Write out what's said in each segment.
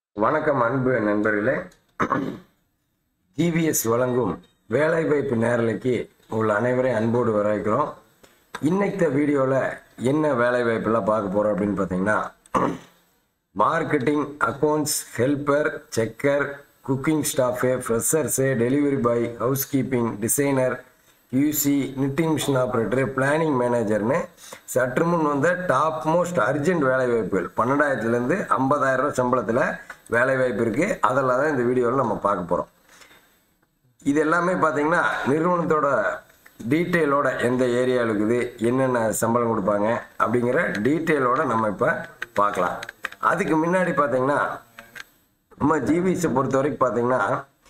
வணக்கம் அன்பு நண்பர்களே ஜிவிஎஸ் வழங்கும் வேலைவாய்ப்பு நேரலைக்கு உள்ள அனைவரையும் அன்போடு வரவேற்கிறோம் இன்னைக்கு வீடியோவில் என்ன வேலைவாய்ப்பெல்லாம் பார்க்க போகிறோம் அப்படின்னு பார்த்தீங்கன்னா marketing accounts helper checker cooking staff freshers delivery boy housekeeping designer யூசி நிட்டிங் மிஷின் ஆப்ரேட்டர் பிளானிங் மேனேஜர்னு சற்று முன் வந்த டாப் மோஸ்ட் அர்ஜென்ட் வேலைவாய்ப்புகள் பன்னெண்டாயிரத்துலேருந்து ஐம்பதாயிரம் ரூபாய் சம்பளத்தில் வேலைவாய்ப்பு இருக்குது அதெல்லாம் தான் இந்த வீடியோவில் நம்ம பார்க்க போகிறோம் இது எல்லாமே பார்த்தீங்கன்னா நிறுவனத்தோட டீட்டெயிலோட எந்த ஏரியா இருக்குது என்னென்ன சம்பளம் கொடுப்பாங்க அப்படிங்கிற டீட்டெயிலோட நம்ம இப்போ பார்க்கலாம் அதுக்கு முன்னாடி பார்த்தீங்கன்னா நம்ம ஜிவிஸை பொறுத்த வரைக்கும் பார்த்தீங்கன்னா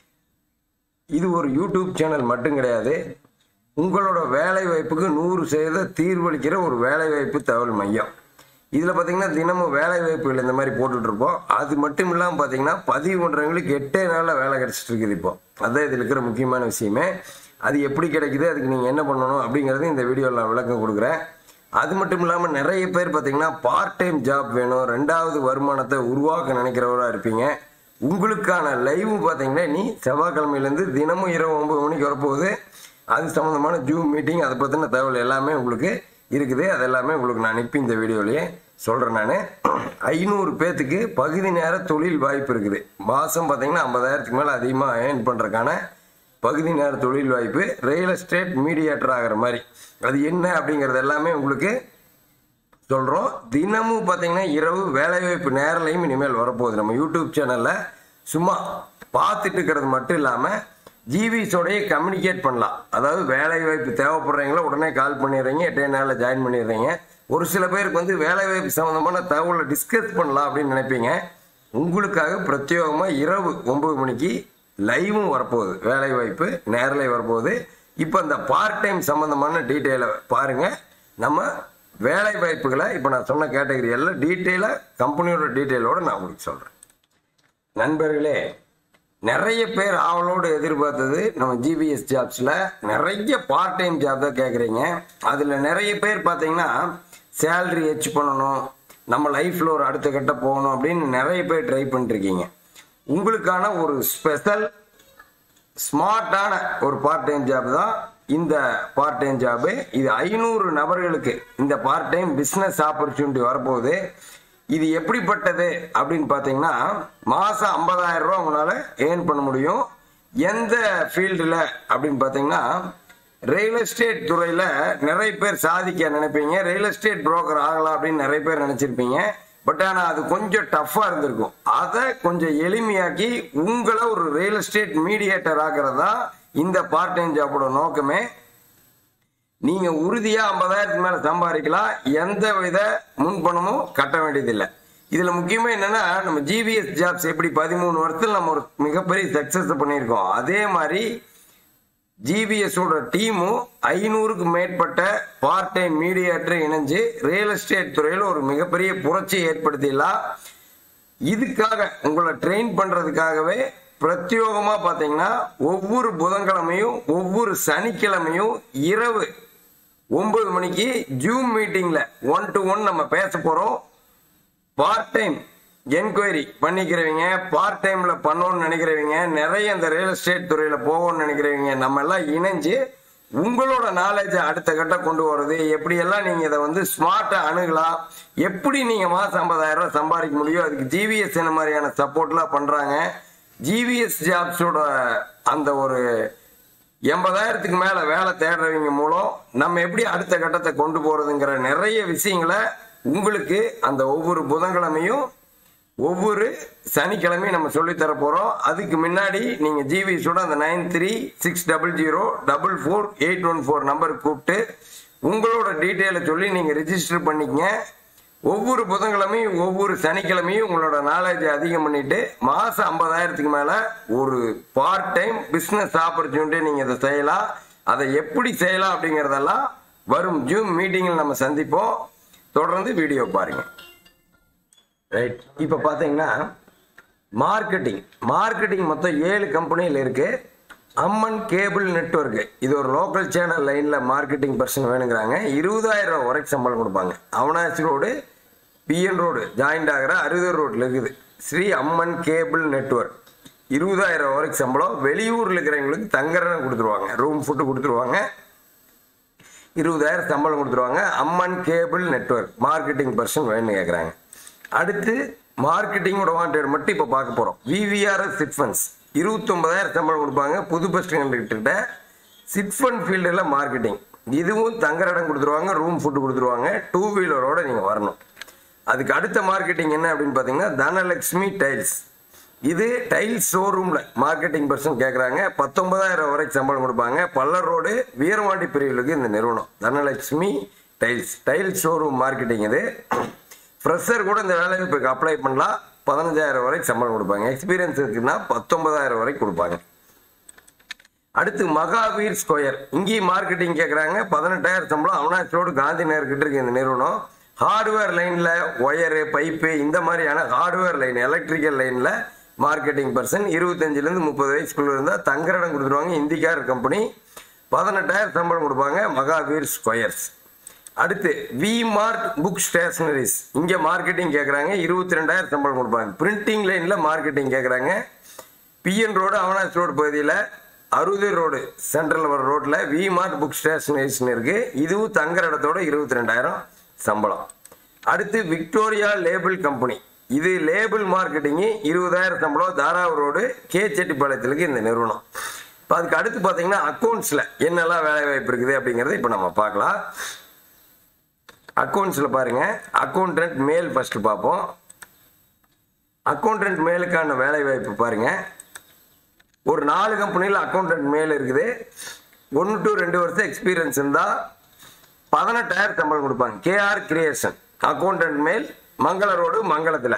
இது ஒரு யூடியூப் சேனல் மட்டும் கிடையாது உங்களோட வேலை வாய்ப்புக்கு நூறு சதவீத தீர்வளிக்கிற ஒரு வேலை வாய்ப்பு தகவல் மையம் இதில் பார்த்தீங்கன்னா தினமும் வேலை வாய்ப்புகள் இந்த மாதிரி போட்டுட்டு இருப்போம் அது மட்டும் இல்லாமல் பார்த்தீங்கன்னா பதிவு பண்ணுறவங்களுக்கு எட்டே நாளில் வேலை கிடச்சிட்டு இருக்குது இப்போ அதான் இதில் இருக்கிற முக்கியமான விஷயமே அது எப்படி கிடைக்குது அதுக்கு நீங்கள் என்ன பண்ணணும் அப்படிங்கிறது இந்த வீடியோவில் நான் விளக்கம் கொடுக்குறேன் அது மட்டும் இல்லாமல் நிறைய பேர் பார்த்தீங்கன்னா பார்ட் டைம் ஜாப் வேணும் ரெண்டாவது வருமானத்தை உருவாக்க நினைக்கிறவராக இருப்பீங்க உங்களுக்கான லைவ் பார்த்தீங்கன்னா நீ செவ்வாய்க்கிழமையிலேருந்து தினமும் இரவு ஒன்பது மணிக்கு வரப்போகுது அது சம்மந்தமான ஜூம் மீட்டிங் அதை பற்றின தகவல் எல்லாமே உங்களுக்கு இருக்குது அது எல்லாமே உங்களுக்கு நான் இப்போ இந்த வீடியோலேயே சொல்கிறேன் நான் ஐநூறு பேர்த்துக்கு பகுதி நேர தொழில் வாய்ப்பு இருக்குது மாதம் பார்த்தீங்கன்னா ஐம்பதாயிரத்துக்கு மேலே அதிகமாக ஏர்ன் பண்ணுறதுக்கான பகுதி நேர தொழில் வாய்ப்பு ரியல் எஸ்டேட் மீடியேட்டர் ஆகிற மாதிரி அது என்ன அப்படிங்கிறது எல்லாமே உங்களுக்கு சொல்கிறோம் தினமும் பார்த்தீங்கன்னா இரவு வேலைவாய்ப்பு நேரலையும் இனிமேல் வரப்போகுது நம்ம யூடியூப் சேனலில் சும்மா பார்த்துட்டு இருக்கிறது மட்டும் இல்லாமல் ஜிவிஸோடய கம்யூனிகேட் பண்ணலாம் அதாவது வேலைவாய்ப்பு தேவைப்படுறீங்களா உடனே கால் பண்ணிடுறீங்க எட்டே நாளில் ஜாயின் பண்ணிடுறீங்க ஒரு சில பேருக்கு வந்து வேலைவாய்ப்பு சம்மந்தமான தகவலை டிஸ்கஸ் பண்ணலாம் அப்படின்னு நினைப்பீங்க உங்களுக்காக பிரத்யேகமாக இரவு ஒம்பது மணிக்கு லைவும் வரப்போகுது வேலைவாய்ப்பு நேரலை வரப்போகுது இப்போ அந்த பார்ட் டைம் சம்மந்தமான டீட்டெயிலை பாருங்கள் நம்ம வேலை வாய்ப்புகளை இப்போ நான் சொன்ன கேட்டகரி எல்லாம் டீட்டெயிலாக கம்பெனியோட டீட்டெயிலோடு நான் உங்களுக்கு சொல்கிறேன் நண்பர்களே நிறைய பேர் ஆவலோடு எதிர்பார்த்தது நம்ம ஜிபிஎஸ் ஜாப்ஸில் நிறைய பார்ட் டைம் ஜாப் தான் கேட்குறீங்க அதில் நிறைய பேர் பார்த்தீங்கன்னா சேல்ரி ஹெச் பண்ணணும் நம்ம லைஃப்பில் ஒரு அடுத்த கட்ட போகணும் அப்படின்னு நிறைய பேர் ட்ரை பண்ணிருக்கீங்க உங்களுக்கான ஒரு ஸ்பெஷல் ஸ்மார்ட்டான ஒரு பார்ட் டைம் ஜாப் தான் இந்த பார்ட் டைம் ஜாபு இது ஐநூறு நபர்களுக்கு இந்த பார்ட் டைம் பிஸ்னஸ் ஆப்பர்ச்சுனிட்டி வரப்போகுது இது எப்படிப்பட்டது அப்படின்னு பார்த்தீங்கன்னா மாதம் ஐம்பதாயிரம் ரூபா உங்களால் ஏர்ன் பண்ண முடியும் எந்த ஃபீல்டில் அப்படின்னு பார்த்தீங்கன்னா ரியல் எஸ்டேட் துறையில் நிறைய பேர் சாதிக்க நினைப்பீங்க ரியல் எஸ்டேட் புரோக்கர் ஆகலாம் அப்படின்னு நிறைய பேர் நினச்சிருப்பீங்க பட் ஆனால் அது கொஞ்சம் டஃப்பாக இருந்திருக்கும் அதை கொஞ்சம் எளிமையாக்கி உங்களை ஒரு ரியல் எஸ்டேட் மீடியேட்டர் ஆகிறதா இந்த பார்ட் டைம் ஜாப்போட நோக்கமே நீங்க உறுதியா ஐம்பதாயிரத்துக்கு மேல சம்பாதிக்கலாம் எந்த வித முன்பணமும் கட்ட வேண்டியதில்லை இதுல முக்கியமா என்னன்னா நம்ம ஜிபிஎஸ் ஜாப்ஸ் எப்படி பதிமூணு வருஷத்துல நம்ம ஒரு மிகப்பெரிய சக்சஸ் பண்ணியிருக்கோம் அதே மாதிரி ஜிபிஎஸோட டீமும் ஐநூறுக்கு மேற்பட்ட பார்ட் டைம் மீடியேட்டர் இணைஞ்சு ரியல் எஸ்டேட் துறையில் ஒரு மிகப்பெரிய புரட்சியை ஏற்படுத்திடலாம் இதுக்காக உங்களை ட்ரெயின் பண்றதுக்காகவே பிரத்யோகமா பாத்தீங்கன்னா ஒவ்வொரு புதன்கிழமையும் ஒவ்வொரு சனிக்கிழமையும் இரவு ஒன்பது மணிக்கு ஜூம் மீட்டிங்ல ஒன் டு ஒன் நம்ம பேச போறோம் பார்ட் டைம் என்கொயரி பண்ணிக்கிறவங்க பார்ட் டைம்ல பண்ணணும்னு நினைக்கிறவங்க நிறைய இந்த ரியல் எஸ்டேட் துறையில போகணும்னு நினைக்கிறவங்க நம்ம எல்லாம் இணைஞ்சு உங்களோட நாலேஜை அடுத்த கட்டம் கொண்டு வர்றது எப்படியெல்லாம் நீங்க இதை வந்து ஸ்மார்ட்டா அணுகலாம் எப்படி நீங்க மாசம் ஐம்பதாயிரம் ரூபாய் சம்பாதிக்க முடியும் அதுக்கு ஜிவிஎஸ் என்ன மாதிரியான சப்போர்ட்லாம் பண்றாங்க ஜிவிஎஸ் ஜாப்ஸோட அந்த ஒரு எண்பதாயிரத்துக்கு மேல வேலை தேடுறவங்க மூலம் நம்ம எப்படி அடுத்த கட்டத்தை கொண்டு போறதுங்கிற நிறைய விஷயங்களை உங்களுக்கு அந்த ஒவ்வொரு புதன்கிழமையும் ஒவ்வொரு சனிக்கிழமையும் நம்ம சொல்லித்தர போகிறோம் அதுக்கு முன்னாடி நீங்கள் ஜிவிஸோட அந்த nine three six double zero double four eight one four நம்பருக்கு கூப்பிட்டு உங்களோட டீட்டெயிலை சொல்லி நீங்கள் ரிஜிஸ்டர் பண்ணிக்கங்க ஒவ்வொரு புதன்கிழமையும் ஒவ்வொரு சனிக்கிழமையும் உங்களோட நாலேஜ் அதிகம் பண்ணிட்டு மாதம் ஐம்பதாயிரத்துக்கு மேலே ஒரு பார்ட் டைம் பிஸ்னஸ் ஆப்பர்ச்சுனிட்டி நீங்கள் இதை செய்யலாம் அதை எப்படி செய்யலாம் அப்படிங்கிறதெல்லாம் வரும் ஜூம் மீட்டிங்கில் நம்ம சந்திப்போம் தொடர்ந்து வீடியோ பாருங்கள் ரைட் இப்போ பார்த்தீங்கன்னா மார்க்கெட்டிங் மார்க்கெட்டிங் மொத்தம் ஏழு கம்பெனியில் இருக்கு அம்மன் கேபிள் நெட்ஒர்க் இது ஒரு லோக்கல் சேனல் லைனில் மார்க்கெட்டிங் பர்சன் வேணுங்கிறாங்க இருபதாயிரம் ரூபா வரைக்கும் சம்பளம் கொடுப்பாங்க Avinashi road PN road joint ஆகிற அறுபது ரோட்டில் இருக்குது ஸ்ரீ அம்மன் கேபிள் நெட்வொர்க் இருபதாயிரம் வரைக்கும் சம்பளம் வெளியூரில் இருக்கிறவங்களுக்கு தங்கறனை கொடுத்துருவாங்க ரூம் ஃபுட்டு கொடுத்துருவாங்க இருபதாயிரம் சம்பளம் கொடுத்துருவாங்க Amman cable network marketing person வேணும்னு கேட்குறாங்க அடுத்து மார்க்கெட்டிங்கோட வாண்டட் மட்டும் இப்போ பார்க்க போகிறோம் விவிஆர்எஸ் சிட் ஃபண்ட்ஸ் இருபத்தொம்பதாயிரம் சம்பளம் கொடுப்பாங்க புது பஸ் ஸ்டாண்டுக்கிட்ட சிட் ஃபண்ட் ஃபீல்டில் மார்க்கெட்டிங் இதுவும் தங்குற இடம் கொடுத்துருவாங்க ரூம் ஃபுட்டு கொடுத்துருவாங்க டூ வீலரோட நீங்கள் வரணும் அதுக்கு அடுத்த மார்க்கெட்டிங் என்ன அப்படின்னு பார்த்தீங்கன்னா தனலக்ஷ்மி டைல்ஸ் இது டைல்ஸ் ஷோரூமில் மார்க்கெட்டிங் பர்சன் கேட்குறாங்க பத்தொன்பதாயிரம் வரைக்கும் சம்பளம் கொடுப்பாங்க பல்லர் ரோடு வீரவாண்டி பிரிவுகளுக்கு இந்த நிறுவனம் Dhanalakshmi tiles tiles showroom marketing இது ஃப்ரெஷர் கூட இந்த வேலைவாய்ப்புக்கு அப்ளை பண்ணலாம் பதினஞ்சாயிரம் வரைக்கும் சம்பளம் கொடுப்பாங்க எக்ஸ்பீரியன்ஸ் இருக்குன்னா பத்தொன்பதாயிரம் வரைக்கும் கொடுப்பாங்க அடுத்து மகாவீர் ஸ்கொயர் இங்கேயும் மார்க்கெட்டிங் கேட்குறாங்க பதினெட்டாயிரம் சம்பளம் அவனாச் ரோடு காந்தி நகர் கிட்ட இருக்கு இந்த நிறுவனம் ஹார்ட்வேர் லைனில் ஒயரு பைப்பு இந்த மாதிரியான ஹார்ட்வேர் லைன் எலக்ட்ரிக்கல் லைனில் மார்க்கெட்டிங் பர்சன் இருபத்தஞ்சிலேருந்து முப்பது வயசுக்குள்ள இருந்தால் தங்குற இடம் கொடுத்துருவாங்க இந்திக்கார் கம்பெனி பதினெட்டாயிரம் சம்பளம் கொடுப்பாங்க மகாவீர் ஸ்கொயர்ஸ் அடுத்து வி மார்ட் புக் ஸ்டேஷனரிஸ் இங்கே மார்க்கெட்டிங் கேட்குறாங்க இருபத்தி ரெண்டாயிரம் சம்பளம் கொடுப்பாங்க பிரிண்டிங் லைனில் மார்க்கெட்டிங் கேட்குறாங்க பிஎன் ரோடு அவனாஸ் ரோடு பகுதியில் அறுபது ரோடு சென்ட்ரல் வர ரோட்டில் வி மார்ட் புக் ஸ்டேஷனரிஸ்னு இருக்குது இதுவும் தங்குற இடத்தோட இருபத்தி ரெண்டாயிரம் சம்பளம் அடுத்து விக்டோரியா லேபிள் கம்பெனி இது லேபிள் மார்க்கெட்டிங்கு இருபதாயிரம் சம்பளம் தாராவூர் ரோடு கே செட்டிப்பாளையத்துக்கு இந்த நிறுவனம் இப்போ அதுக்கு அடுத்து பார்த்தீங்கன்னா அக்கௌண்ட்ஸில் என்னெல்லாம் வேலை வாய்ப்பு இருக்குது அப்படிங்கிறத இப்போ நம்ம பார்க்கலாம் அக்கௌண்ட்ஸில் பாருங்க அக்கௌண்டன்ட் மேல் ஃபஸ்ட்டு பார்ப்போம் அக்கௌண்டன்ட் மேலுக்கான வேலை வாய்ப்பு பாருங்க ஒரு நாலு கம்பெனியில் அக்கௌண்டன்ட் மேல் இருக்குது ஒன்று டு ரெண்டு வருஷம் எக்ஸ்பீரியன்ஸ் இருந்தால் பதினெட்டாயிரம் சம்பளம் கொடுப்பாங்க கேஆர் கிரியேஷன் அக்கௌண்டன்ட் மேல் மங்கள ரோடு மங்களத்தில்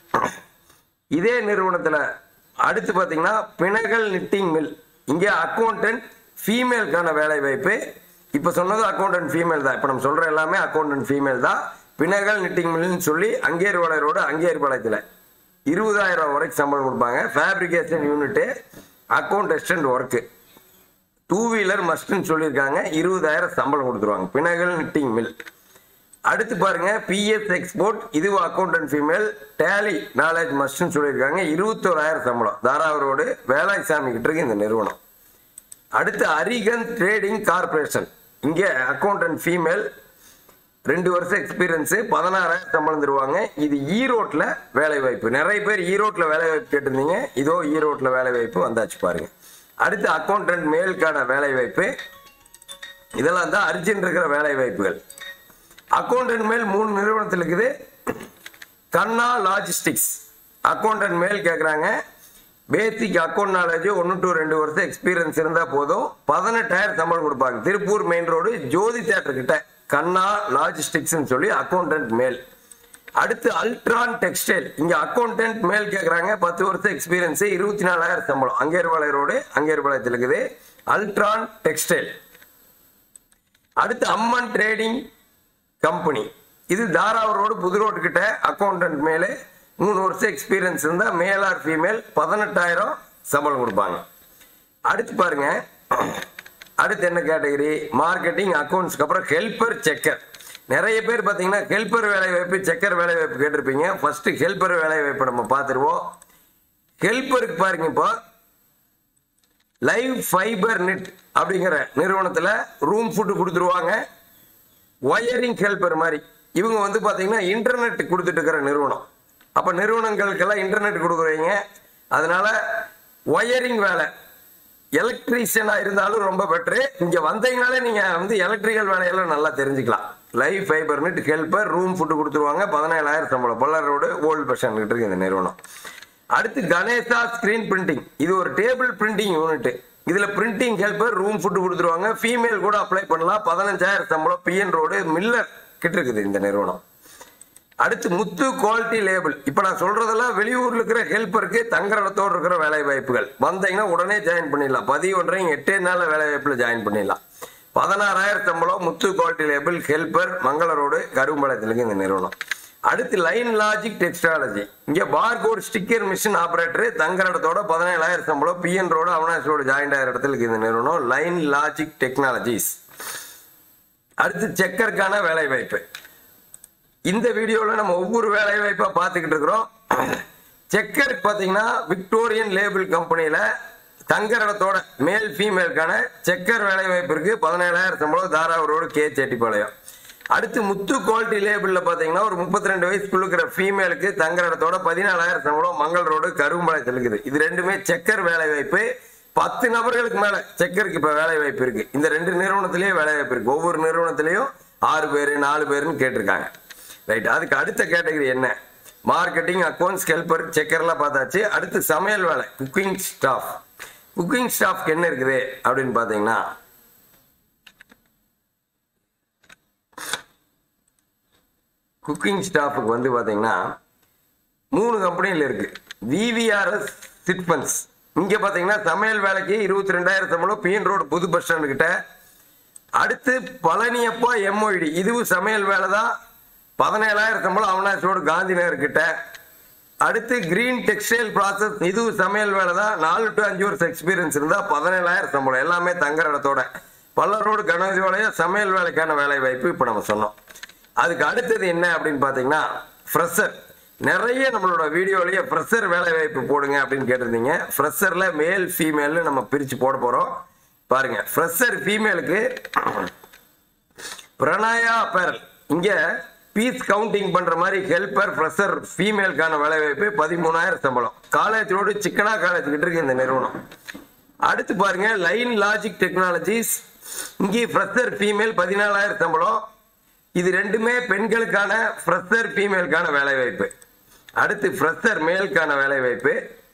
இதே நிறுவனத்தில் அடுத்து பார்த்தீங்கன்னா பினகல் நிட்டிங் மில் இங்கே அக்கௌண்டன்ட் ஃபீமேலுக்கான வேலை வாய்ப்பு இப்போ சொன்னது அக்கௌண்டன்ட் ஃபீமேல் தான் இப்போ நம்ம சொல்கிற எல்லாமே அக்கௌண்டன்ட் ஃபீமேல் தான் பினகல் நிட்டிங் மில்னு சொல்லி அங்கேர் வளை ரோடு அங்கேர் பாளையத்தில் இருபதாயிரம் வரைக்கும் சம்பளம் கொடுப்பாங்க fabrication unit account assistant work two wheeler மஸ்ட்னு சொல்லியிருக்காங்க இருபதாயிரம் சம்பளம் கொடுத்துருவாங்க பினகல் நிட்டிங் மில் அடுத்து பாருங்க பிஎஸ் எக்ஸ்போர்ட் இது அக்கௌண்டன்ட் ஃபீமேல் டேலி நாலேஜ் மஸ்ட்னு சொல்லியிருக்காங்க இருபத்தோராயிரம் சம்பளம் தாராவரோடு வேலாய்சாமி கிட்ட இருக்கு இந்த நிறுவனம் அடுத்து அரிகன் ட்ரேடிங் கார்பரேஷன் இங்கே அக்கௌண்டன்ட் ஃபீமேல் ரெண்டு வருஷம் எக்ஸ்பீரியன்ஸு பதினாறாயிரம் சம்பளம் தருவாங்க இது ஈரோட்டில் வேலை வாய்ப்பு நிறைய பேர் ஈரோட்டில் வேலை வாய்ப்பு கேட்டிருந்தீங்க இதோ ஈரோட்டில் வேலை வாய்ப்பு வந்தாச்சு பாருங்க அடுத்து அக்கௌண்டன்ட் மேலுக்கான வேலை வாய்ப்பு இதெல்லாம் தான் அர்ஜென்ட் இருக்கிற வேலை வாய்ப்புகள் அக்கௌண்டன்ட் மேல் மூணு நிறுவனத்தில் இருக்குது கண்ணா லாஜிஸ்டிக்ஸ் அக்கௌண்டன்ட் மேல் கேட்குறாங்க பேசிக் அக்கௌண்ட் நாலேஜ் ஒன்று டு ரெண்டு வருஷம் எக்ஸ்பீரியன்ஸ் இருந்தால் போதும் பதினெட்டாயிரம் சம்பளம் கொடுப்பாங்க Tiruppur main road Jothi theatre கிட்ட கண்ணா லாஜிஸ்டிக்ஸ்னு சொல்லி அக்கௌண்டன்ட் மேல் அடுத்து அல்ட்ரான் டெக்ஸ்டைல் இங்கே அக்கௌண்டன்ட் மேல் கேட்குறாங்க பத்து வருஷம் எக்ஸ்பீரியன்ஸு இருபத்தி நாலாயிரம் சம்பளம் அங்கேர்பாளைய ரோடு அங்கேர்பாளையத்தில் இருக்குது அல்ட்ரான் டெக்ஸ்டைல் அடுத்து அம்மன் ட்ரேடிங் கம்பெனி இது தாராவூர் ரோடு புது ரோடு கிட்ட அக்கௌண்டன்ட் மேலே மூணு வருஷம் எக்ஸ்பீரியன்ஸ் இருந்தால் மேல் ஆர் ஃபீமேல் பதினெட்டாயிரம் சம்பளம் கொடுப்பாங்க அடுத்து பாருங்க அடுத்து என்ன கேட்டகரி மார்க்கெட்டிங் அக்கௌண்ட்ஸ்க்கு அப்புறம் ஹெல்ப்பர் செக்கர் நிறைய பேர் பார்த்தீங்கன்னா ஹெல்ப்பர் வேலை வாய்ப்பு செக்கர் வேலை வாய்ப்பு கேட்டிருப்பீங்க ஃபர்ஸ்ட் ஹெல்ப்பர் வேலை வாய்ப்பு நம்ம பார்த்துருவோம் ஹெல்ப்பருக்கு பாருங்க இப்போ லைவ் ஃபைபர் நெட் அப்படிங்கிற நிறுவனத்தில் ரூம் ஃபுட்டு கொடுத்துருவாங்க ஒயரிங் ஹெல்ப்பர் மாதிரி இவங்க வந்து பார்த்தீங்கன்னா இன்டர்நெட் கொடுத்துட்டு இருக்கிற நிறுவனம் அப்போ நிறுவனங்களுக்கெல்லாம் இன்டர்நெட் கொடுக்குறீங்க அதனால ஒயரிங் வேலை எலக்ட்ரீஷியனாக இருந்தாலும் ரொம்ப பெட்ரு இங்கே வந்தீங்கனாலே நீங்கள் வந்து எலக்ட்ரிக்கல் வேலையெல்லாம் நல்லா தெரிஞ்சுக்கலாம் live fibre net helper room food கொடுத்துருவாங்க பதினேழாயிரம் சம்பளம் பொல்லார் ரோடு ஓல்டு பஸ் இருக்கு இந்த நிறுவனம் அடுத்து கணேசா ஸ்கிரீன் பிரிண்டிங் இது ஒரு டேபிள் பிரிண்டிங் யூனிட் இதுல பிரிண்டிங் ஹெல்ப்பர் ரூம் ஃபுட்டு கொடுத்துருவாங்க ஃபீமேல் கூட அப்ளை பண்ணலாம் பதினஞ்சாயிரம் சம்பளம் பிஎன் ரோடு மில்லர் கிட்ட இருக்குது இந்த நிறுவனம் அடுத்து முத்து குவாலிட்டி லேபிள் இப்போ நான் சொல்றதெல்லாம் வெளியூர்ல இருக்கிற ஹெல்ப்பருக்கு தங்குற இடத்தோடு இருக்கிற வேலை வாய்ப்புகள் வந்தீங்கன்னா உடனே ஜாயின் பண்ணிடலாம் பதிவொன்றையும் எட்டே நாள் வேலை வாய்ப்புல ஜாயின் பண்ணிடலாம் பதினாறாயிரம் சம்பளம் Muthu quality label helper Mangala road கரும்பாளையத்துலக்கு இந்த நிறுவனம் அடுத்து லைன் லாஜிக் டெக்ஸ்டாலஜி இங்க பார்கோட் ஸ்டிக்கர் மிஷின் ஆபரேட்டர் தங்குற இடத்தோட பதினேழாயிரம் சம்பளம் PN road Avanashi road joint ஆகிற இடத்துல இருக்கு இந்த நிறுவனம் லைன் லாஜிக் டெக்னாலஜிஸ் அடுத்து செக்கருக்கான வேலை வாய்ப்பு இந்த வீடியோவில் நம்ம ஒவ்வொரு வேலை வாய்ப்பா பார்த்துக்கிட்டு இருக்கிறோம் செக்கர் பார்த்தீங்கன்னா விக்டோரியன் லேபிள் கம்பெனியில் தங்கரடத்தோட மேல் ஃபீமேலுக்கான செக்கர் வேலை வாய்ப்பு இருக்கு பதினேழாயிரம் சம்பளம் தாராவூர் ரோடு கே செட்டிப்பாளையம் அடுத்து முத்து குவாலிட்டி லேபிளில் பார்த்தீங்கன்னா ஒரு முப்பத்தி ரெண்டு வயசுக்குள்ள இருக்கிற ஃபீமேலுக்கு தங்கரடத்தோட பதினாலாயிரம் சம்பளம் மங்கள் ரோடு கரும்பாளையத்தில் இருக்குது இது ரெண்டுமே செக்கர் வேலை வாய்ப்பு பத்து நபர்களுக்கு மேல செக்கருக்கு இப்ப வேலை வாய்ப்பு இருக்கு இந்த ரெண்டு நிறுவனத்திலேயே வேலை வாய்ப்பு இருக்கு ஒவ்வொரு நிறுவனத்திலையும் ஆறு பேர் நாலு பேருன்னு கேட்டிருக்காங்க ரைட் அதுக்கு அடுத்த கேட்டகரி என்ன மார்க்கெட்டிங் அக்கௌண்ட்ஸ் ஹெல்பர் செக்கர்லாம் பார்த்தாச்சு அடுத்து சமையல் வேலை குக்கிங் ஸ்டாஃப் குக்கிங் ஸ்டாஃப்க்கு என்ன இருக்குது அப்படின்னு பார்த்தீங்கன்னா குக்கிங் ஸ்டாஃபுக்கு வந்து பார்த்தீங்கன்னா மூணு கம்பெனியில் இருக்கு விவிஆர்எஸ் சிட்பன்ஸ் இங்கே பார்த்தீங்கன்னா சமையல் வேலைக்கு இருபத்தி ரெண்டாயிரம் சம்பளம் பிஎன் ரோடு புது பஸ் ஸ்டாண்டு கிட்ட அடுத்து பழனியப்பா எம்ஓஇடி இதுவும் சமையல் வேலை தான் பதினேழாயிரம் சம்பளம் அவனாசி ரோடு காந்தி நகர் கிட்ட அடுத்து கிரீன் டெக்ஸ்டைல் ப்ராசஸ் இதுவும் சமையல் வேலை தான் நாலு டு அஞ்சு வருஷம் எக்ஸ்பீரியன்ஸ் இருந்தால் பதினேழாயிரம் சம்பளம் எல்லாமே தங்குற இடத்தோட பல்ல ரோடு கணபதி வளையம் சமையல் வேலைக்கான வேலை வாய்ப்பு இப்போ நம்ம சொன்னோம் அதுக்கு அடுத்தது என்ன அப்படின்னு பார்த்தீங்கன்னா ஃப்ரெஷர் நிறைய நம்மளோட வீடியோலயே ஃப்ரெஷர் வேலை வாய்ப்பு போடுங்க அப்படின்னு கேட்டிருந்தீங்க ஃப்ரெஷரில் மேல் ஃபீமேல்னு நம்ம பிரித்து போட போகிறோம் பாருங்க ஃப்ரெஷர் ஃபீமேலுக்கு பிரணாயா அப்பேரல் இங்கே பீஸ் கவுண்டிங் பண்ற மாதிரி ஹெல்பர் ஃப்ரெஷர் ஃபீமேலுக்கான வேலை வாய்ப்பு பதிமூணாயிரம் சம்பளம் காலேஜ் ரோடு சிக்கனா காலேஜ் கிட்ட இருக்கு இந்த நிறுவனம் அடுத்து பாருங்க லைன் லாஜிக் டெக்னாலஜிஸ் இங்கே ஃப்ரெஷர் ஃபீமேல் பதினாலாயிரம் சம்பளம் இது ரெண்டுமே பெண்களுக்கான ஃப்ரெஷர் ஃபீமேலுக்கான வேலை வாய்ப்பு அடுத்து ஃப்ரெஷர் மேலுக்கான வேலை வாய்ப்பு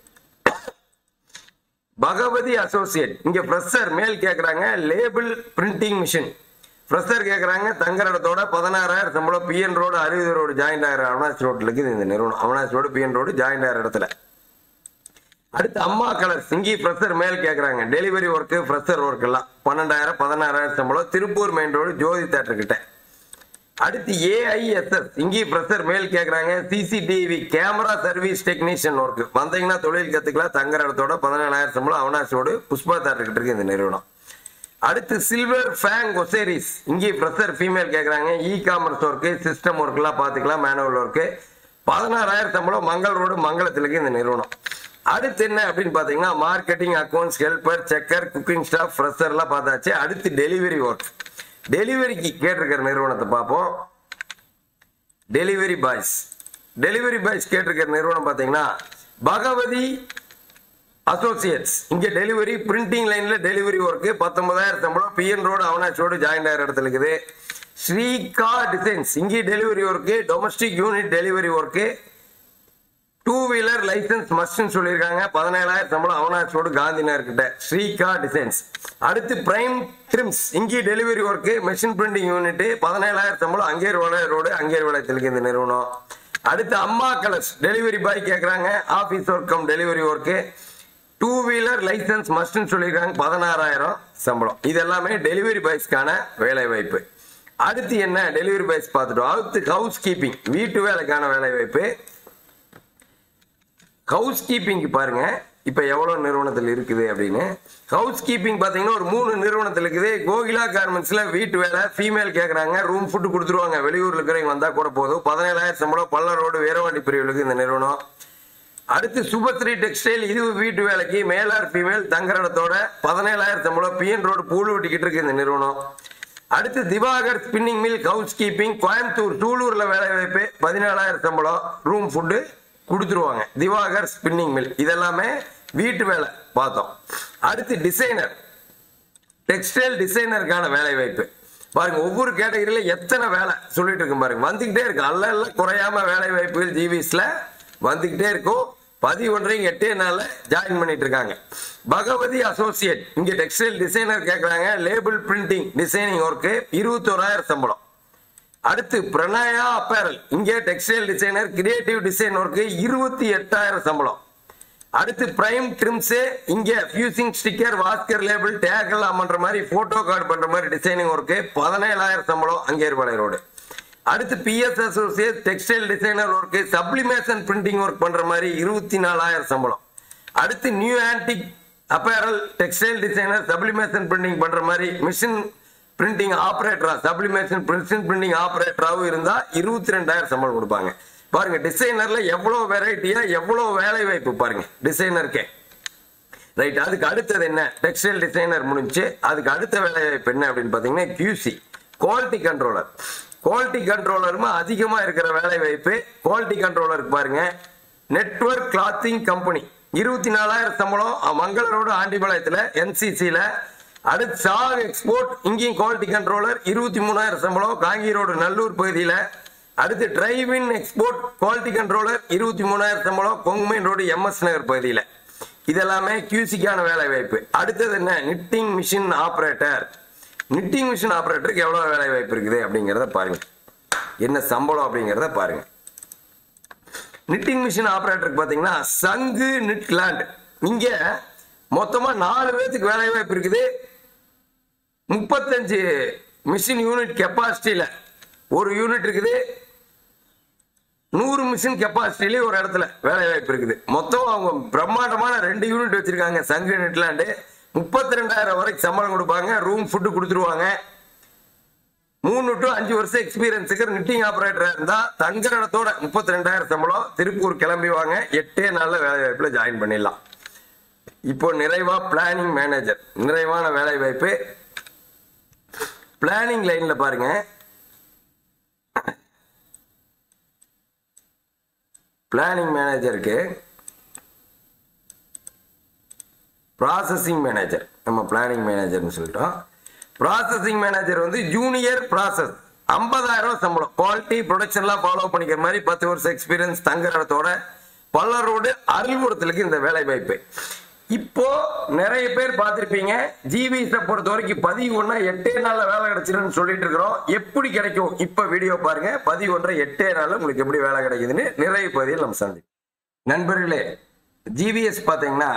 பகவதி அசோசியேட் இங்க ஃப்ரெஷர் மேல் கேக்குறாங்க லேபிள் பிரிண்டிங் மிஷின் ஃப்ரெஷர் கேக்குறாங்க தங்கரடத்தோட பதினாறாயிரம் சம்பளம் பிஎன் ரோடு அறுபது ரோடு ஜாயிண்ட் ஆகிற அவனாசி ரோட்ல இருக்குது இந்த நிறுவனம் Avanashi road PN road joint ஆகிற இடத்துல அடுத்து அம்மா கலர்ஸ் இங்கே ஃப்ரெஷர் மேல் கேக்குறாங்க டெலிவரி ஒர்க்கு ஃப்ரெஷர் ஒர்க் எல்லாம் பன்னெண்டாயிரம் பதினாறாயிரம் சம்பளம் Tiruppur main road Jothi theatre கிட்ட அடுத்து ஏஐஎஸ்எஸ் இங்கே ப்ரெஷர் மேல் கேட்குறாங்க CCTV camera service technician work வந்தீங்கன்னா தொழில் கற்றுக்கலாம் தங்குற இடத்தோட பதினேழாயிரம் சம்பளம் அவனாசியோடு புஷ்பா தேட்டர் இருக்கு இந்த நிறுவனம் அடுத்து சில்வர் ஃபேங் ஒசேரிஸ் இங்கே ப்ரெஷர் ஃபீமேல் கேட்குறாங்க இ காமர்ஸ் ஒர்க்கு சிஸ்டம் ஒர்க்லாம் பார்த்துக்கலாம் மேனுவல் ஒர்க்கு பதினாறாயிரம் சம்பளம் மங்கள் ரோடு மங்களத்தில் இருக்கு இந்த நிறுவனம் அடுத்து என்ன அப்படின்னு பார்த்தீங்கன்னா marketing accounts helper checker cooking staff ஃப்ரெஷர்லாம் பார்த்தாச்சு அடுத்து டெலிவரி ஒர்க் டெலிவரிக்கு கேட்டிருக்கிற நிறுவனத்தை பார்ப்போம் டெலிவரி பாய்ஸ் டெலிவரி பாய்ஸ் கேட்டிருக்கிற நிறுவனம் பார்த்தீங்கன்னா பகவதி அசோசியேட்ஸ் இங்க டெலிவரி பிரிண்டிங் லைன்ல டெலிவரி ஒர்க்கு பத்தொன்பதாயிரம் சம்பளம் பிஎன் ரோடு அவனாச்சோடு ஜாயிண்ட் ஆகிற இடத்துல இருக்குது ஸ்ரீகா டிசைன்ஸ் இங்கே delivery work domestic unit delivery work two wheeler licence மஸ்ட்னு சொல்லியிருக்காங்க பதினேழாயிரம் சம்பளம் அவனாச்சோடு காந்தி நகர் கிட்ட ஸ்ரீகா டிசைன்ஸ் அடுத்து பிரைம் ட்ரிம்ஸ் இங்கே delivery work machine printing unit பதினேழாயிரம் சம்பளம் அங்கேர் வளைய ரோடு அங்கேர் வளையத்திற்கு இந்த நிறுவனம் அடுத்து அம்மா கலர்ஸ் டெலிவரி பாய் கேட்குறாங்க office work cum delivery work two wheeler licence மஸ்ட்னு சொல்லியிருக்காங்க பதினாறாயிரம் சம்பளம் இது எல்லாமே டெலிவரி பாய்ஸ்க்கான வேலை வாய்ப்பு அடுத்து என்ன டெலிவரி பாய்ஸ் பார்த்துட்டோம் அடுத்து ஹவுஸ் கீப்பிங் வீட்டு வேலைக்கான வேலை வாய்ப்பு ஹவுஸ் கீப்பிங் பாருங்க இப்போ எவ்வளோ நிறுவனத்தில் இருக்குது அப்படின்னு ஹவுஸ் கீப்பிங் பார்த்தீங்கன்னா ஒரு மூணு நிறுவனத்தில் இருக்குது கோகிலா கார்மெண்ட்ஸில் வீட்டு வேலை ஃபீமேல் கேட்குறாங்க ரூம் ஃபுட்டு கொடுத்துருவாங்க வெளியூரில் இருக்கிறவங்க வந்தால் கூட போதும் பதினேழாயிரம் சம்பளம் பல்ல ரோடு வீரவாண்டி பிரிவுகளுக்கு இந்த நிறுவனம் அடுத்து சுபஸ்ரீ டெக்ஸ்டைல் இது வீட்டு வேலைக்கு மேலார் ஃபீமேல் தங்கரடத்தோட பதினேழாயிரம் சம்பளம் பிஎன் ரோடு பூலு வெட்டிக்கிட்டு இருக்கு இந்த நிறுவனம் அடுத்து Diwakar spinning mill housekeeping Coimbatore சூலூர்ல வேலை வாய்ப்பு பதினேழாயிரம் சம்பளம் ரூம் ஃபுட்டு கொடுத்துருவாங்க திவாகர் ஸ்பின்னிங் மில் இதெல்லாமே வீட்டு வேலை பார்த்தோம் அடுத்து டிசைனர் டெக்ஸ்டைல் டிசைனருக்கான வேலை வாய்ப்பு பாருங்க ஒவ்வொரு கேட்டகரியில எத்தனை வேலை சொல்லிட்டு இருக்கும் பாருங்க வந்துகிட்டே இருக்கு அல்ல அல்ல குறையாம வேலை வாய்ப்புகள் ஜிவிஸ்ல வந்துகிட்டே இருக்கும் பதிவொன்றையும் எட்டே நாள்ல ஜாயின் பண்ணிட்டு இருக்காங்க பகவதி அசோசியேட் இங்க டெக்ஸ்டைல் டிசைனர் கேட்கறாங்க லேபிள் பிரிண்டிங் டிசைனிங் ஒர்க்கு இருபத்தோராயிரம் சம்பளம் அடுத்து பிரணயா அப்பேரல் இங்கே textile designer creative design work இருபத்தி எட்டாயிரம் சம்பளம் அடுத்து பிரைம் ட்ரிம்ஸ் இங்க fusing sticker wash care label tag எல்லாம் பண்ற மாதிரி போட்டோ கார்டு பண்ற மாதிரி டிசைனிங் ஒர்க்கு பதினேழாயிரம் சம்பளம் அங்கேற்பாளை ரோடு அடுத்து PS associate textile designer work sublimation printing work பண்ற மாதிரி இருபத்தி நாலாயிரம் சம்பளம் அடுத்து new antique apparel textile designer sublimation printing பண்ற மாதிரி மிஷின் பிரிண்டிங் ஆப்ரேட்டரா சப்ளிமேஷன் பிரிண்ட் பிரிண்டிங் ஆப்ரேட்டராகவும் இருந்தா இருபத்தி ரெண்டாயிரம் சம்பளம் கொடுப்பாங்க பாருங்க டிசைனர்ல எவ்வளவு வெரைட்டியா எவ்வளவு வேலை வாய்ப்பு பாருங்க டிசைனருக்கே ரைட் அதுக்கு அடுத்தது என்ன டெக்ஸ்டைல் டிசைனர் முடிஞ்சு அதுக்கு அடுத்த வேலை வாய்ப்பு என்ன அப்படின்னு பாத்தீங்கன்னா கியூசி குவாலிட்டி கண்ட்ரோலர் குவாலிட்டி கண்ட்ரோலருமே அதிகமா இருக்கிற வேலை வாய்ப்பு குவாலிட்டி கண்ட்ரோலருக்கு பாருங்க நெட்வொர்க் கிளாத்திங் கம்பெனி இருபத்தி நாலாயிரம் சம்பளம் அஹ், மங்கள ரோடு ஆண்டிபாளையத்துல என்சிசில அடுத்து சாக் எக்ஸ்போர்ட் இங்கேயும் குவாலிட்டி கண்ட்ரோலர் இருபத்தி மூணாயிரம் சம்பளம் காங்கி ரோடு நல்லூர் பகுதியில அடுத்து டிரைவின் எக்ஸ்போர்ட் குவாலிட்டி கண்ட்ரோலர் இருபத்தி மூணாயிரம் சம்பளம் கொங்குமைன் ரோடு எம்எஸ் நகர் பகுதியில இதெல்லாமே கியூசிக்கான வேலை வாய்ப்பு அடுத்தது என்ன knitting machine operator knitting machine ஆபரேட்டருக்கு எவ்வளவு வேலை வாய்ப்பு இருக்குது அப்படிங்கிறத பாருங்க என்ன சம்பளம் அப்படிங்கிறத பாருங்க நிட்டிங் மிஷின் ஆபரேட்டருக்கு பாத்தீங்கன்னா சங்கு நிட் லேண்ட் இங்க மொத்தமா நாலு பேர்த்துக்கு வேலை வாய்ப்பு இருக்குது முப்பத்தஞ்சு மிஷின் யூனிட் கெப்பாசிட்டியில ஒரு யூனிட் இருக்குது நூறு மிஷின் கெப்பாசிட்டிலே ஒரு இடத்துல வேலை வாய்ப்பு இருக்குது மொத்தம் அவங்க பிரம்மாண்டமான ரெண்டு யூனிட் வச்சிருக்காங்க சங்கு நெட்லாண்டு முப்பத்தி ரெண்டாயிரம் வரைக்கும் சம்பளம் கொடுப்பாங்க ரூம் ஃபுட்டு கொடுத்துருவாங்க மூணு டு அஞ்சு வருஷம் எக்ஸ்பீரியன்ஸுக்கு நிட்டிங் ஆபரேட்டரா இருந்தா தங்குற இடத்தோட முப்பத்தி ரெண்டாயிரம் சம்பளம் திருப்பூர் கிளம்பிவாங்க எட்டே நாள்ல வேலை வாய்ப்புல ஜாயின் பண்ணிடலாம் இப்போ நிறைவா பிளானிங் மேனேஜர் நிறைவான வேலை வாய்ப்பு பிளானிங் லைன்ல பாருங்க பிளானிங் மேனேஜருக்கு ப்ராசஸிங் மேனேஜர் நம்ம பிளானிங் மேனேஜர்னு சொல்லிட்டோம் ப்ராசஸிங் மேனேஜர் வந்து ஜூனியர் ப்ராசஸ் ஐம்பதாயிரம் சம்பளம் குவாலிட்டி ப்ரொடக்ஷன்லாம் ஃபாலோ பண்ணிக்கிற மாதிரி பத்து வருஷம் எக்ஸ்பீரியன்ஸ் தங்குற இடத்தோட பல்லரோடு அருள்புரத்துக்கு இந்த வேலை வாய்ப்பு இப்போ நிறைய பேர் பார்த்திருப்பீங்க ஜிவிஸை பொறுத்த வரைக்கும் பதிவு ஒன்றா எட்டே நாள்ல வேலை கிடைச்சிருன்னு சொல்லிட்டு இருக்கிறோம் எப்படி கிடைக்கும் இப்போ வீடியோ பாருங்க பதிவு ஒன்றரை எட்டே நாள்ல உங்களுக்கு எப்படி வேலை கிடைக்குதுன்னு நிறைய பகுதியில் நம்ம சந்தி நண்பர்களே ஜிவிஎஸ் பார்த்தீங்கன்னா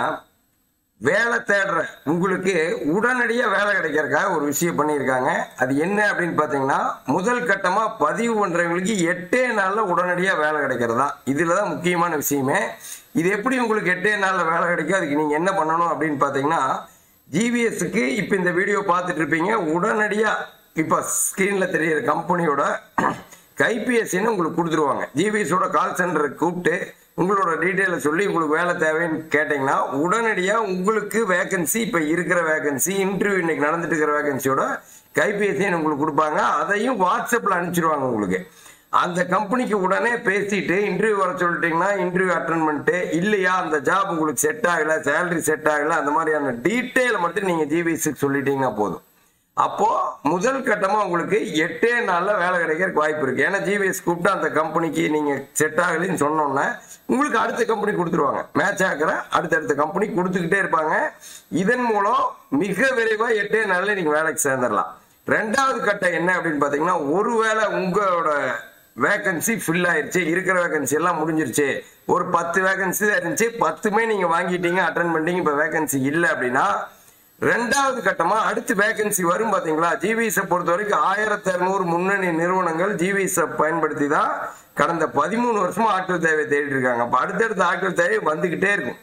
வேலை தேடுற உங்களுக்கு உடனடியாக வேலை கிடைக்கிறதுக்காக ஒரு விஷயம் பண்ணியிருக்காங்க அது என்ன அப்படின்னு பார்த்தீங்கன்னா முதல் கட்டமாக பதிவு பண்ணுறவங்களுக்கு எட்டே நாளில் உடனடியாக வேலை கிடைக்கிறதா இதில் தான் முக்கியமான விஷயமே இது எப்படி உங்களுக்கு எட்டே நாளில் வேலை கிடைக்கும் அதுக்கு நீங்கள் என்ன பண்ணணும் அப்படின்னு பார்த்தீங்கன்னா ஜிவிஎஸ்க்கு இப்போ இந்த வீடியோ பார்த்துட்டு இருப்பீங்க உடனடியாக இப்போ ஸ்க்ரீனில் தெரியிற கம்பெனியோட கைபிஎஸ்சின்னு உங்களுக்கு கொடுத்துருவாங்க ஜிபிஎஸோட கால் சென்டருக்கு கூப்பிட்டு உங்களோட டீட்டெயிலை சொல்லி உங்களுக்கு வேலை தேவைன்னு கேட்டிங்கன்னா உடனடியாக உங்களுக்கு வேகன்சி இப்போ இருக்கிற வேகன்சி இன்டர்வியூ இன்னைக்கு நடந்துட்டு இருக்கிற வேகன்சியோட கைபேசின்னு உங்களுக்கு கொடுப்பாங்க அதையும் வாட்ஸ்அப்பில் அனுப்பிச்சிருவாங்க உங்களுக்கு அந்த கம்பெனிக்கு உடனே பேசிட்டு இன்டர்வியூ வர சொல்லிட்டீங்கன்னா இன்டர்வியூ அட்டன் பண்ணிட்டு இல்லையா அந்த ஜாப் உங்களுக்கு செட் ஆகல சேலரி செட் ஆகல அந்த மாதிரியான டீட்டெயிலை மட்டும் நீங்கள் ஜிபிஎஸ்க்கு சொல்லிட்டீங்கன்னா போதும் அப்போ முதல் கட்டமா உங்களுக்கு எட்டே நாள்ல வேலை கிடைக்கிறதுக்கு வாய்ப்பு இருக்கு ஏன்னா ஜிபிஎஸ் கூப்பிட்டு அந்த கம்பெனிக்கு நீங்க செட் ஆகலைன்னு சொன்னோன்னே உங்களுக்கு அடுத்த கம்பெனி கொடுத்துருவாங்க மேட்ச் ஆகிற அடுத்தடுத்த கம்பெனி கொடுத்துக்கிட்டே இருப்பாங்க இதன் மூலம் மிக விரைவா எட்டே நாள்ல நீங்க வேலைக்கு சேர்ந்துடலாம் ரெண்டாவது கட்டம் என்ன அப்படின்னு பாத்தீங்கன்னா ஒருவேளை உங்களோட வேகன்சி ஃபில் ஆயிருச்சு இருக்கிற வேகன்சி எல்லாம் முடிஞ்சிருச்சு ஒரு பத்து வேகன்சி தான் இருந்துச்சு பத்துமே நீங்க வாங்கிட்டீங்க அட்டன் பண்ணிட்டீங்க இப்போ வேகன்சி இல்லை அப்படின்னா ரெண்டாவது கட்டமா அடுத்து வேகன்சி வரும் பாத்தீங்களா ஜிவிஎஸ் பொறுத்த வரைக்கும் ஆயிரத்தி இருநூறு முன்னணி நிறுவனங்கள் ஜிவிஎஸ் பயன்படுத்தி தான் கடந்த பதிமூணு வருஷமா ஆட்கள் தேவை தேடிட்டு இருக்காங்க அப்ப அடுத்தடுத்த ஆட்கள் தேவை வந்துகிட்டே இருக்கும்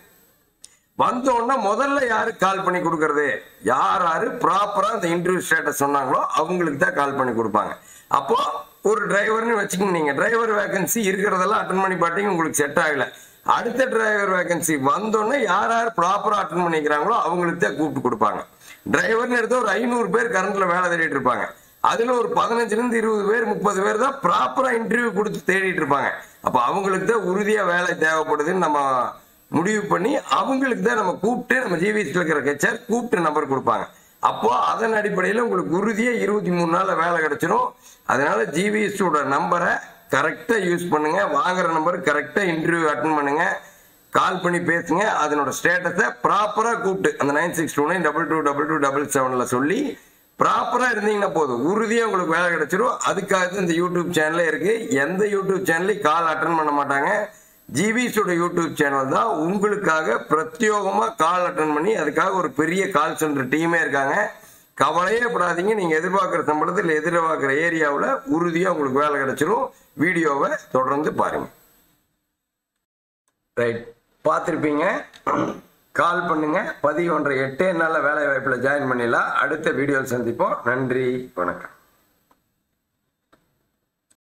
வந்தோடனே முதல்ல யாரு கால் பண்ணி கொடுக்கறது யார் யாரு ப்ராப்பரா அந்த இன்டர்வியூ ஸ்டேட்டஸ் சொன்னாங்களோ அவங்களுக்கு தான் கால் பண்ணி கொடுப்பாங்க அப்போ ஒரு டிரைவர்னு வச்சுக்கோங்க நீங்க டிரைவர் வேகன்சி இருக்கிறதெல்லாம் அட்டன் பண்ணி பார்த்தீங்க உங்களுக்கு செட் ஆகல அடுத்த டிரைவர் வேகன்சி வந்தோடனே யார் யார் ப்ராப்பரா அட்டன் பண்ணிக்கிறாங்களோ அவங்களுக்கு தான் கூப்பிட்டு கொடுப்பாங்க டிரைவர்னு எடுத்து ஒரு ஐநூறு பேர் கரண்ட்ல வேலை தேடிட்டு இருப்பாங்க அதுல ஒரு பதினஞ்சுல இருந்து இருபது பேர் முப்பது பேர் தான் ப்ராப்பரா இன்டர்வியூ கொடுத்து தேடிட்டு இருப்பாங்க அப்ப அவங்களுக்கு தான் உறுதியா வேலை தேவைப்படுதுன்னு நம்ம முடிவு பண்ணி அவங்களுக்கு தான் நம்ம கூப்பிட்டு நம்ம ஜிவிஎஸ்ல இருக்கிற கட்சர் கூப்பிட்டு நம்பர் கொடுப்பாங்க அப்போ அதன் அடிப்படையில் உங்களுக்கு உறுதியா இருபத்தி மூணு நாள்ல வேலை கிடைச்சிரும் அதனால ஜிவிஎஸோட நம்பரை கரெக்டா யூஸ் பண்ணுங்க வாங்குற நம்பர் கரெக்டா இன்டர்வியூ அட்டன் பண்ணுங்க கால் பண்ணி பேசுங்க அதனோட ஸ்டேட்டஸை ப்ராப்பரா கூப்பிட்டு அந்த nine six two nine double two double two double செவன்ல சொல்லி ப்ராப்பரா இருந்தீங்கன்னா போதும் உறுதியா உங்களுக்கு வேலை கிடைச்சிரும் அதுக்காக இந்த யூடியூப் சேனலே இருக்கு எந்த யூடியூப் சேனலையும் கால் அட்டன் பண்ண மாட்டாங்க ஜிவிஸோட யூடியூப் சேனல் தான் உங்களுக்காக பிரத்யோகமா கால் அட்டன் பண்ணி அதுக்காக ஒரு பெரிய கால் சென்டர் டீமே இருக்காங்க கவலையே படாதீங்க நீங்க எதிர்பார்க்குற சம்பளத்தில் எதிர்பார்க்குற ஏரியாவில் உறுதியா உங்களுக்கு வேலை கிடைச்சிரும் வீடியோவை தொடர்ந்து பாருங்க ரைட் பார்த்துருப்பீங்க கால் பண்ணுங்க பதிவு ஒன்றை எட்டே நாளில் வேலை வாய்ப்பில் ஜாயின் பண்ணிடலாம் அடுத்த வீடியோவில் சந்திப்போம் நன்றி வணக்கம்